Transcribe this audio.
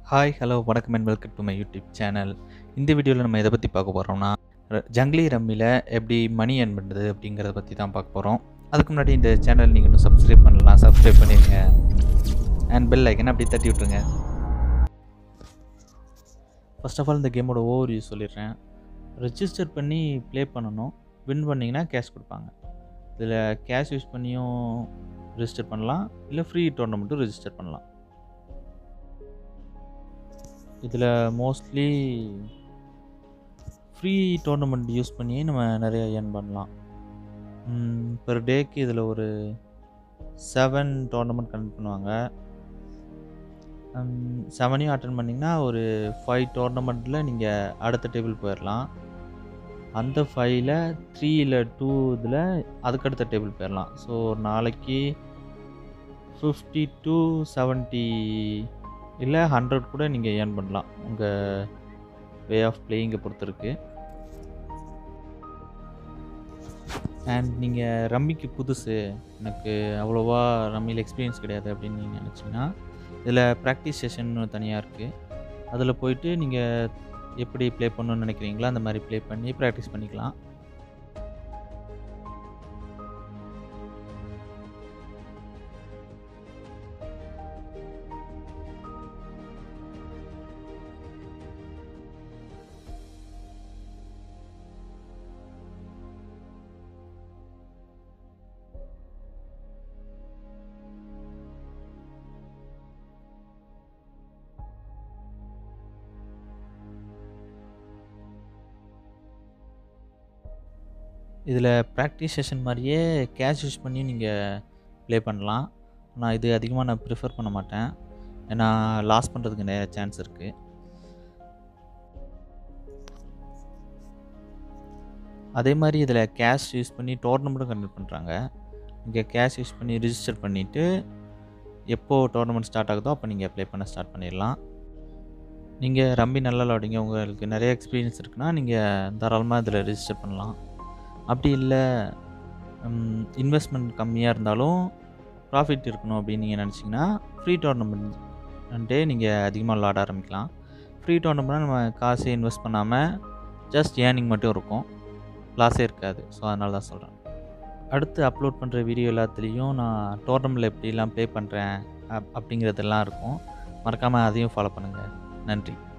hi hello வணக்கம் and welcome to my YouTube channel இந்த வீடியோவில் நம்ம எதை பற்றி பார்க்க போகிறோம்னா ஜங்லி ரம்மியில் எப்படி மணி earn பண்ணுறது அப்படிங்கிறத பற்றி தான் பார்க்க போகிறோம் அதுக்கு முன்னாடி இந்த சேனல் நீங்கள் இன்னும் சப்ஸ்கிரைப் பண்ணலாம் சப்ஸ்கிரைப் பண்ணிடுங்க அண்ட் பெல் ஐக்கனை அப்படி தட்டி விட்ருங்க ஃபர்ஸ்ட் ஆஃப் ஆல் இந்த கேமோட ஓவர் யூஸ் சொல்லிடுறேன் ரெஜிஸ்டர் பண்ணி ப்ளே பண்ணணும் வின் பண்ணிங்கன்னா கேஷ் கொடுப்பாங்க இதில் கேஷ் யூஸ் பண்ணியும் ரெஜிஸ்டர் பண்ணலாம் இல்லை ஃப்ரீ டோர்னமெண்ட்டும் ரெஜிஸ்டர் பண்ணலாம் இதில் மோஸ்ட்லி ஃப்ரீ டோர்னமெண்ட் யூஸ் பண்ணி நம்ம நிறைய ஏர்ன் பண்ணலாம் பெர் டேக்கு இதில் ஒரு செவன் டோர்னமெண்ட் கண்டக்ட் பண்ணுவாங்க செவனையும் அட்டன் பண்ணிங்கன்னா ஒரு ஃபைவ் டோர்னமெண்ட்டில் நீங்கள் அடுத்த டேபிள் போயிடலாம் அந்த ஃபைவ்ல த்ரீ இல்லை டூ இதில் அதுக்கடுத்த டேபிள் போயிடலாம் ஸோ ஒரு நாளைக்கு ஃபிஃப்டி டு செவன்ட்டி இல்லை ஹண்ட்ரட் கூட நீங்கள் ஏர்ன் பண்ணலாம் உங்கள் வே ஆஃப் பிளேயிங்கை பொறுத்திருக்கு அண்ட் நீங்கள் ரம்மிக்கு புதுசு எனக்கு அவ்வளோவா ரம்மியில் எக்ஸ்பீரியன்ஸ் கிடையாது அப்படின்னு நீங்கள் நினச்சிங்கன்னா இதில் ப்ராக்டிஸ் செஷன் தனியாக இருக்குது அதில் போயிட்டு நீங்கள் எப்படி ப்ளே பண்ணணும்னு நினைக்கிறீங்களோ அந்த மாதிரி ப்ளே பண்ணி ப்ராக்டிஸ் பண்ணிக்கலாம் இதில் ப்ராக்டிஸ் செஷன் மாதிரியே கேஷ் யூஸ் பண்ணி நீங்கள் ப்ளே பண்ணலாம் ஆனால் இது அதிகமாக நான் ப்ரிஃபர் பண்ண மாட்டேன் ஏன்னா லாஸ் பண்ணுறதுக்கு நிறைய சான்ஸ் இருக்குது அதே மாதிரி இதில் கேஷ் யூஸ் பண்ணி டோர்னமெண்ட்டும் கண்டக்ட் பண்ணுறாங்க இங்கே கேஷ் யூஸ் பண்ணி ரிஜிஸ்டர் பண்ணிவிட்டு எப்போது டோர்னமெண்ட் ஸ்டார்ட் ஆகுதோ அப்போ நீங்கள் ப்ளே பண்ண ஸ்டார்ட் பண்ணிடலாம் நீங்கள் ரம்பி நல்லா விளாடுங்க உங்களுக்கு நிறைய எக்ஸ்பீரியன்ஸ் இருக்குன்னா நீங்கள் தாராளமாக இதில் ரிஜிஸ்டர் பண்ணலாம் அப்படி இல்லை இன்வெஸ்ட்மெண்ட் கம்மியாக இருந்தாலும் ப்ராஃபிட் இருக்கணும் அப்படின்னு நீங்கள் நினச்சிங்கன்னா ஃப்ரீ டோர்னமெண்ட்டே நீங்கள் அதிகமாக விளாட ஆரம்பிக்கலாம் ஃப்ரீ டோர்னமெண்ட்னா நம்ம காசே இன்வெஸ்ட் பண்ணாமல் ஜஸ்ட் ஏர்னிங் மட்டும் இருக்கும் லாஸே இருக்காது ஸோ அதனால தான் சொல்கிறேன் அடுத்து அப்லோட் பண்ணுற வீடியோ எல்லாத்துலேயும் நான் டோர்னமெண்ட்டில் எப்படிலாம் ப்ளே பண்ணுறேன் அப் அப்படிங்கிறதெல்லாம் இருக்கும் மறக்காமல் அதையும் ஃபாலோ பண்ணுங்கள் நன்றி